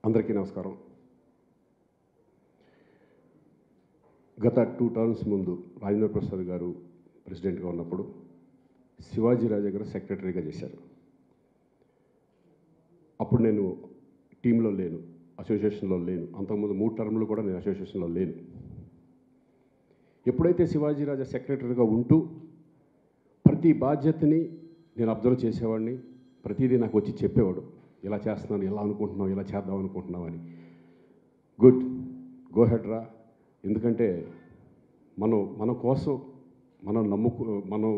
అందరికీ నమస్కారం గత టూ టర్మ్స్ ముందు రాజేంద్ర ప్రసాద్ గారు ప్రెసిడెంట్గా ఉన్నప్పుడు శివాజీ రాజా గారు సెక్రటరీగా చేశారు అప్పుడు నేను టీంలో లేను అసోసియేషన్లో లేను అంతకుముందు మూడు టర్మ్లు కూడా నేను అసోసియేషన్లో లేను ఎప్పుడైతే శివాజీ రాజా సెక్రటరీగా ఉంటూ ప్రతి బాధ్యతని నేను అబ్జర్వ్ చేసేవాడిని ప్రతిదీ నాకు వచ్చి చెప్పేవాడు ఇలా చేస్తున్నాను ఇలా అనుకుంటున్నావు ఇలా చేద్దాం అనుకుంటున్నావు అని గుడ్ గో హెడ్ రా ఎందుకంటే మనం మన కోసం మనం నమ్ముకు మనం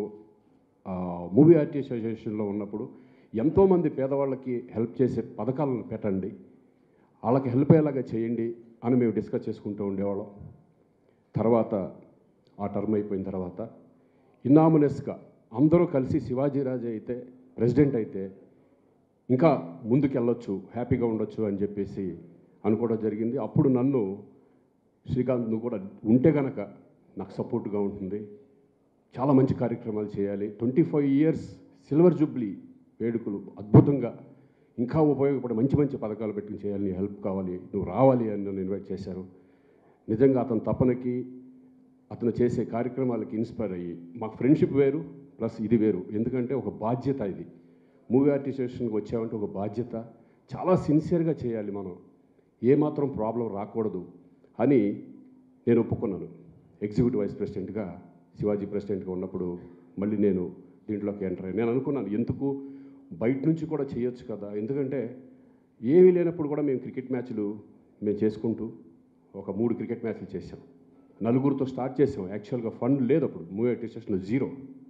మూవీ ఆర్టిస్ట్ అసోసియేషన్లో ఉన్నప్పుడు ఎంతోమంది పేదవాళ్ళకి హెల్ప్ చేసే పథకాలను పెట్టండి వాళ్ళకి హెల్ప్ అయ్యేలాగా చేయండి అని మేము డిస్కస్ చేసుకుంటూ ఉండేవాళ్ళం తర్వాత ఆ టర్మ్ అయిపోయిన తర్వాత ఇనామినస్గా అందరూ కలిసి శివాజీ రాజా అయితే ప్రెసిడెంట్ అయితే ఇంకా ముందుకెళ్ళొచ్చు హ్యాపీగా ఉండొచ్చు అని చెప్పేసి అనుకోవడం జరిగింది అప్పుడు నన్ను శ్రీకాంత్ నువ్వు కూడా ఉంటే గనక నాకు సపోర్ట్గా ఉంటుంది చాలా మంచి కార్యక్రమాలు చేయాలి twenty five years silver jubilee వేడుకలు అద్భుతంగా ఇంకా ఉపయోగపడే మంచి మంచి పథకాలు పెట్టుకుని చేయాలి నీ హెల్ప్ కావాలి నువ్వు రావాలి అని నన్ను ఇన్వైట్ చేశారు నిజంగా అతని తపనకి అతను చేసే కార్యక్రమాలకి ఇన్స్పైర్ అయ్యి మాకు ఫ్రెండ్షిప్ వేరు ప్లస్ ఇది వేరు ఎందుకంటే ఒక బాధ్యత ఇది మూవీ ఆర్టిస్టేషన్కి వచ్చామంటే ఒక బాధ్యత చాలా సిన్సియర్గా చేయాలి మనం ఏమాత్రం ప్రాబ్లం రాకూడదు అని నేను ఒప్పుకున్నాను ఎగ్జిక్యూటివ్ వైస్ ప్రెసిడెంట్గా శివాజీ ప్రెసిడెంట్గా ఉన్నప్పుడు మళ్ళీ నేను దీంట్లోకి ఎంటర్ అయ్యాను నేను అనుకున్నాను ఎందుకు బయట నుంచి కూడా చేయొచ్చు కదా ఎందుకంటే ఏమీ లేనప్పుడు కూడా మేము క్రికెట్ మ్యాచ్లు మేము చేసుకుంటూ ఒక మూడు క్రికెట్ మ్యాచ్లు చేసాం నలుగురితో స్టార్ట్ చేసాం యాక్చువల్గా ఫండ్ లేదు అప్పుడు మూవీ ఆర్టిస్టేషన్లో జీరో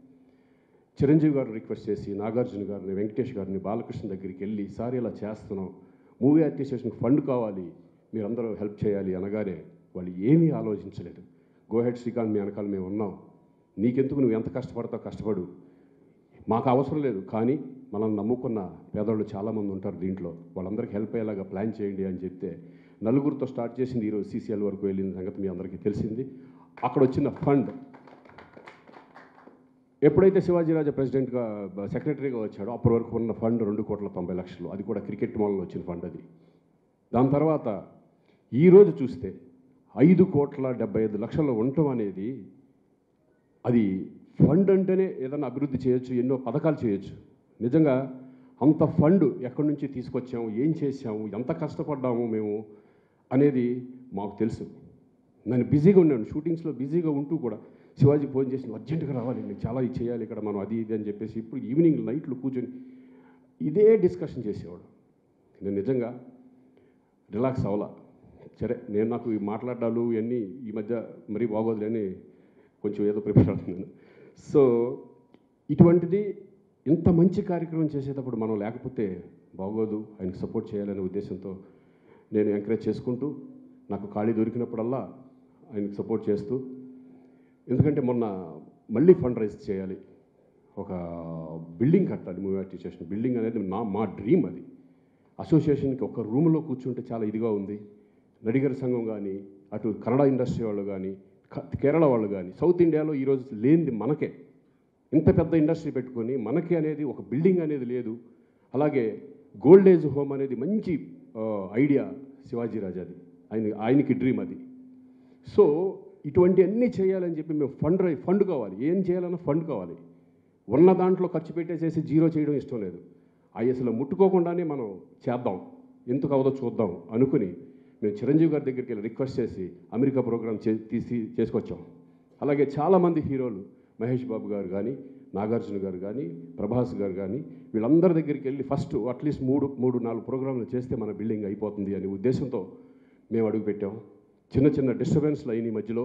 చిరంజీవి గారు రిక్వెస్ట్ చేసి నాగార్జున గారిని వెంకటేష్ గారిని బాలకృష్ణ దగ్గరికి వెళ్ళి సార్ ఇలా చేస్తున్నాం మూవీ ఆర్టిస్టేషన్ ఫండ్ కావాలి మీరందరూ హెల్ప్ చేయాలి అనగానే వాళ్ళు ఏమీ ఆలోచించలేదు గోహెడ్ శ్రీకాంత్ మీ వెనకాల మేము ఉన్నాం నీకెందుకు నువ్వు ఎంత కష్టపడతావు కష్టపడు మాకు అవసరం లేదు కానీ మనల్ని నమ్ముకున్న పేదవాళ్ళు చాలామంది ఉంటారు దీంట్లో వాళ్ళందరికీ హెల్ప్ అయ్యేలాగా ప్లాన్ చేయండి అని చెప్తే నలుగురితో స్టార్ట్ చేసింది ఈరోజు సీసీఎల్ వరకు వెళ్ళిన సంగతి మీ అందరికీ తెలిసింది అక్కడ వచ్చిన ఫండ్ ఎప్పుడైతే శివాజీరాజా ప్రెసిడెంట్గా సెక్రటరీగా వచ్చాడో అప్పటి వరకు ఉన్న ఫండ్ రెండు కోట్ల తొంభై లక్షలు అది కూడా క్రికెట్ మూలంలో వచ్చిన ఫండ్ అది దాని తర్వాత ఈరోజు చూస్తే ఐదు కోట్ల డెబ్బై ఐదు లక్షలు ఉండటం అనేది అది ఫండ్ అంటేనే ఏదైనా అభివృద్ధి చేయొచ్చు ఎన్నో పథకాలు చేయొచ్చు నిజంగా అంత ఫండ్ ఎక్కడి నుంచి తీసుకొచ్చాము ఏం చేసాము ఎంత కష్టపడ్డాము మేము అనేది మాకు తెలుసు నేను బిజీగా ఉన్నాను షూటింగ్స్లో బిజీగా ఉంటూ కూడా శివాజీ ఫోన్ చేసి "నువ్వు అర్జెంటుగా రావాలి నేను చాలా ఇది చేయాలి ఇక్కడ మనం అది ఇది అని చెప్పేసి ఇప్పుడు ఈవినింగ్ నైట్లు కూర్చొని ఇదే డిస్కషన్ చేసేవాడు నేను నిజంగా రిలాక్స్ అవ్వాలా సరే నేను నాకు ఈ మాట్లాడాలు ఇవన్నీ ఈ మధ్య మరీ బాగోదులే అని కొంచెం ఏదో ప్రిపేర్ అవుతున్నాను సో ఇటువంటిది ఇంత మంచి కార్యక్రమం చేసేటప్పుడు మనం లేకపోతే బాగోదు ఆయనకు సపోర్ట్ చేయాలనే ఉద్దేశంతో నేను ఎంకరేజ్ చేసుకుంటూ నాకు ఖాళీ దొరికినప్పుడల్లా ఆయనకు సపోర్ట్ చేస్తూ ఎందుకంటే మొన్న మళ్ళీ ఫండ్ రైజ్ చేయాలి ఒక బిల్డింగ్ కట్టాలి మూవీ ఆర్టిస్టేషన్ బిల్డింగ్ అనేది నా మా డ్రీమ్ అది అసోసియేషన్కి ఒక రూమ్లో కూర్చుంటే చాలా ఇదిగా ఉంది నడిగర్ సంఘం కానీ అటు కన్నడ ఇండస్ట్రీ వాళ్ళు కానీ క- కేరళ వాళ్ళు కానీ సౌత్ ఇండియాలో ఈరోజు లేనిది మనకే ఇంత పెద్ద ఇండస్ట్రీ పెట్టుకొని మనకి అనేది ఒక బిల్డింగ్ అనేది లేదు అలాగే గోల్డ్ ఏజ్ హోమ్ అనేది మంచి ఆ, ఐడియా శివాజీ రాజాది ఆయన ఆయనకి డ్రీమ్ అది సో ఇటువంటి అన్నీ చేయాలని చెప్పి మేము ఫండ్ రై ఫండ్ కావాలి ఏం చేయాలన్నా ఫండ్ కావాలి ఉన్న దాంట్లో ఖర్చు పెట్టేసేసి జీరో చేయడం ఇష్టం లేదు అవి అసలు ముట్టుకోకుండానే మనం చేద్దాం ఎందుకు అవదో చూద్దాం అనుకుని మేము చిరంజీవి గారి దగ్గరికి వెళ్ళి రిక్వెస్ట్ చేసి అమెరికా ప్రోగ్రామ్ చే తీసి చేసుకొచ్చాం అలాగే చాలామంది హీరోలు మహేష్ బాబు గారు కానీ నాగార్జున గారు కానీ ప్రభాస్ గారు కానీ వీళ్ళందరి దగ్గరికి వెళ్ళి ఫస్ట్ అట్లీస్ట్ మూడు మూడు నాలుగు ప్రోగ్రాంలు చేస్తే మన బిల్డింగ్ అయిపోతుంది అనే ఉద్దేశంతో మేము అడుగుపెట్టాం చిన్న చిన్న డిస్టర్బెన్స్లు అయిన ఈ మధ్యలో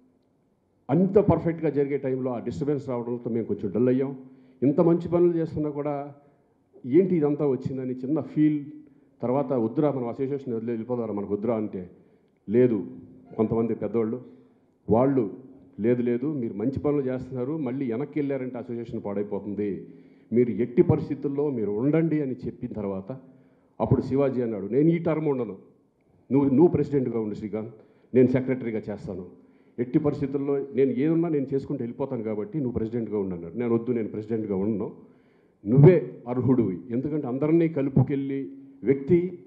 అంత పర్ఫెక్ట్గా జరిగే టైంలో ఆ డిస్టర్బెన్స్ రావడంతో మేము కొంచెం డల్ అయ్యాం ఇంత మంచి పనులు చేస్తున్నా కూడా ఏంటి ఇదంతా వచ్చిందని చిన్న ఫీల్ తర్వాత వద్దురా మనం అసోసియేషన్ వదిలే వెళ్ళిపోదారా మనకు వద్దురా అంటే లేదు కొంతమంది పెద్దవాళ్ళు వాళ్ళు లేదు లేదు మీరు మంచి పనులు చేస్తున్నారు మళ్ళీ వెనక్కి వెళ్ళారంటే అసోసియేషన్ పాడైపోతుంది మీరు ఎట్టి పరిస్థితుల్లో మీరు ఉండండి అని చెప్పిన తర్వాత అప్పుడు శివాజీ అన్నాడు నేను ఈ టర్మ్ ఉండను నువ్వు నువ్వు ప్రెసిడెంట్గా ఉండు శ్రీకాంత్ నేను సెక్రటరీగా చేస్తాను ఎట్టి పరిస్థితుల్లో నేను ఏదున్నా నేను చేసుకుంటూ వెళ్ళిపోతాను కాబట్టి నువ్వు ప్రెసిడెంట్గా ఉండు అన్నాడు నేను వద్దు నేను ప్రెసిడెంట్గా ఉండను నువ్వే అర్హుడివి ఎందుకంటే అందరినీ కలుపుకెళ్ళి వ్యక్తి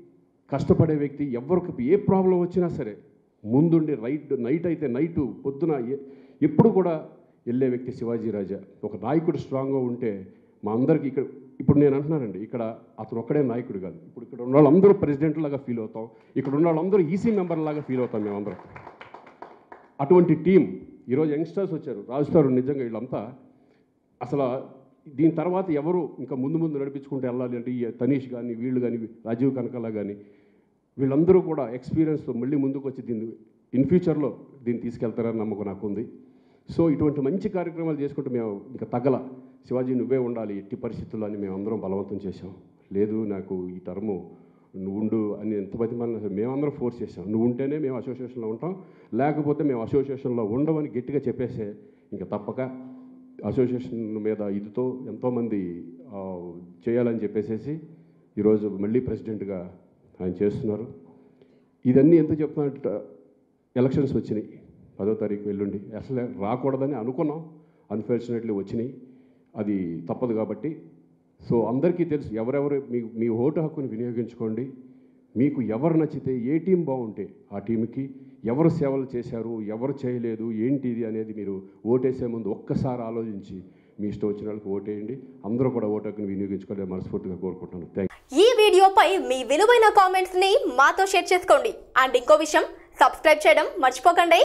కష్టపడే వ్యక్తి ఎవరికి ఏ ప్రాబ్లం వచ్చినా సరే ముందుండి రైట్ నైట్ అయితే నైట్ పొద్దున ఎ- ఎప్పుడు కూడా వెళ్ళే వ్యక్తి శివాజీ రాజా ఒక నాయకుడు స్ట్రాంగ్గా ఉంటే మా అందరికీ ఇక్కడ ఇప్పుడు నేను అంటున్నానండి ఇక్కడ అతను ఒక్కడే నాయకుడు కాదు ఇప్పుడు ఇక్కడ ఉన్న వాళ్ళందరూ ప్రెసిడెంట్ లాగా ఫీల్ అవుతాం ఇక్కడ ఉన్న వాళ్ళందరూ ఈసీ మెంబర్ లాగా ఫీల్ అవుతాం మేమందరం అటువంటి టీం ఈరోజు యంగ్స్టర్స్ వచ్చారు రాజుతారు నిజంగా వీళ్ళంతా అసలు దీని తర్వాత ఎవరు ఇంకా ముందు ముందు నడిపించుకుంటూ వెళ్ళాలి అంటే ఈ తనీష్ కానీ వీళ్ళు కానీ రాజీవ్ కనకాల కానీ వీళ్ళందరూ కూడా ఎక్స్పీరియన్స్తో మళ్ళీ ముందుకు వచ్చి దీన్ని ఇన్ ఫ్యూచర్లో దీన్ని తీసుకెళ్తారని నమ్మకం నాకు ఉంది సో ఇటువంటి మంచి కార్యక్రమాలు చేసుకుంటూ మేము ఇంకా తగ్గల శివాజీ నువ్వే ఉండాలి ఎట్టి పరిస్థితుల్లో అని మేము అందరం బలవంతం చేశాం లేదు నాకు ఈ టర్ము నువ్వు ఉండు అని ఎంత బతిమాలినా మేమందరం ఫోర్స్ చేసాం నువ్వు ఉంటేనే మేము అసోసియేషన్లో ఉంటాం లేకపోతే మేము అసోసియేషన్లో ఉండమని గట్టిగా చెప్పేసే ఇంకా తప్పక అసోసియేషన్ మీద ఇదితో ఎంతోమంది ఆ, చేయాలని చెప్పేసేసి ఈరోజు మళ్ళీ ప్రెసిడెంట్గా ఆయన చేస్తున్నారు ఇదన్నీ ఎందుకు చెప్తున్నట్టు ఎలక్షన్స్ వచ్చినాయి పదో తారీఖు ఎల్లుండి అసలు రాకూడదని అనుకున్నాం అన్ఫార్చునేట్లీ వచ్చినాయి అది తప్పదు కాబట్టి సో అందరికీ తెలుసు ఎవరెవరు మీ మీ ఓటు హక్కుని వినియోగించుకోండి మీకు ఎవరు నచ్చితే ఏ టీం బాగుంటే ఆ టీంకి ఎవరు సేవలు చేశారు ఎవరు చేయలేదు ఏంటిది అనేది మీరు ఓటేసే ముందు ఒక్కసారి ఆలోచించి మీ ఇష్టం వచ్చిన వాళ్ళకి ఓటేయండి అందరూ కూడా ఓటు హక్కుని వినియోగించుకోవాలని మనస్ఫూర్తిగా కోరుకుంటున్నాను థ్యాంక్ ఈ వీడియోపై మీ విలువైన కామెంట్స్ ని మాతో షేర్ చేసుకోండి అండ్ ఇంకో విషయం సబ్స్క్రైబ్ చేయడం మర్చిపోకండి